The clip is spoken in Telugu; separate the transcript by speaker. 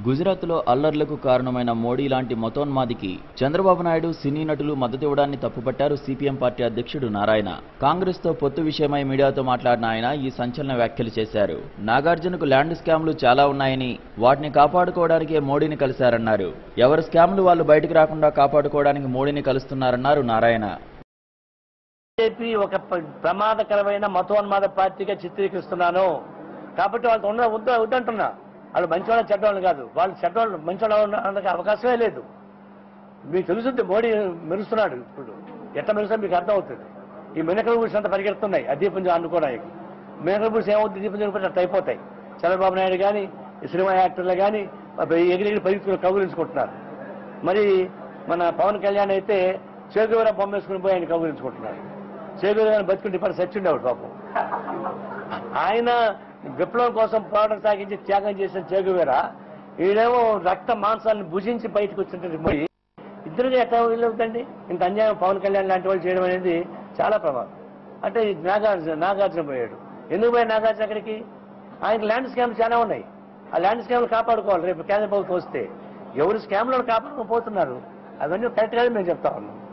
Speaker 1: గుజరాత్లో అల్లర్లకు కారణమైన మోడీ లాంటి మతోన్మాదికి చంద్రబాబు నాయుడు సినీ నటులు మద్దతివ్వడాన్ని తప్పుపట్టారు సిపిఎం పార్టీ అధ్యక్షుడు నారాయణ కాంగ్రెస్తో పొత్తు విషయమై మీడియాతో మాట్లాడిన ఆయన ఈ సంచలన వ్యాఖ్యలు చేశారు నాగార్జునకు ల్యాండ్ స్కామ్లు చాలా ఉన్నాయని వాటిని కాపాడుకోవడానికే మోడీని కలిశారన్నారు ఎవరి స్కామ్లు వాళ్ళు బయటకు రాకుండా కాపాడుకోవడానికి మోడీని కలుస్తున్నారన్నారు నారాయణ
Speaker 2: బీజేపీ ఒక ప- ప్రమాదకరమైన మతోన్మాద పార్టీగా చిత్రీకరిస్తున్నాను కాబట్టి వాళ్ళతో ఉన్న వద్ద వద్దంటున్నా వాళ్ళు మంచివాళ్ళు చెడ్డవాళ్ళు కాదు వాళ్ళు చెడ్డవాళ్ళు మంచివాళ్ళు ఉండడానికి అవకాశమే లేదు మీకు తెలుసుంది మోడీ మెరుస్తున్నాడు ఇప్పుడు ఎట్లా మెరుస్తా మీకు అర్థం అవుతుంది ఈ మినకల బుడ్స్ అంతా పరిగెడుతున్నాయి ఆ దీపం అనుకోవడానికి మినకల బుడ్స్ ఏమవుతుంది దీపం చూపించి అట్లా అయిపోతాయి చంద్రబాబు నాయుడు కానీ ఈ సినిమా యాక్టర్లు కానీ ఎగిరి ఎగిరి పరిగెత్తుకుని కౌగులించుకుంటున్నారు మరి మన పవన్ కళ్యాణ్ అయితే చేగువర బొమ్మ వేసుకుని పోయి ఆయన కౌగులించుకుంటున్నారు చేగువర గారిని బతుకుంటే ఇప్పుడు సచ్చిండేవాడు పాపం ఆయన విప్లవం కోసం పోరాటం సాగించి త్యాగం చేసిన చేగువేర ఈడేమో రక్త మాంసాలను భుజించి బయటకు వచ్చినట్టు పోయి ఇద్దరుగా ఎట్లా వీలవుతండి ఇంత అన్యాయం పవన్ కళ్యాణ్ లాంటి వాళ్ళు చేయడం అనేది చాలా ప్రమాదం అంటే ఈ నాగార్జున నాగార్జున పోయాడు ఎందుకు పోయాడు నాగార్జున అక్కడికి ఆయన ల్యాండ్ స్కామ్లు చాలా ఉన్నాయి ఆ ల్యాండ్ స్కామ్లు కాపాడుకోవాలి రేపు కేంద్ర ప్రభుత్వం వస్తే ఎవరు స్కామ్లను కాపాడుకోపోతున్నారు అవన్నీ కరెక్ట్ గా మేము చెప్తా ఉన్నాం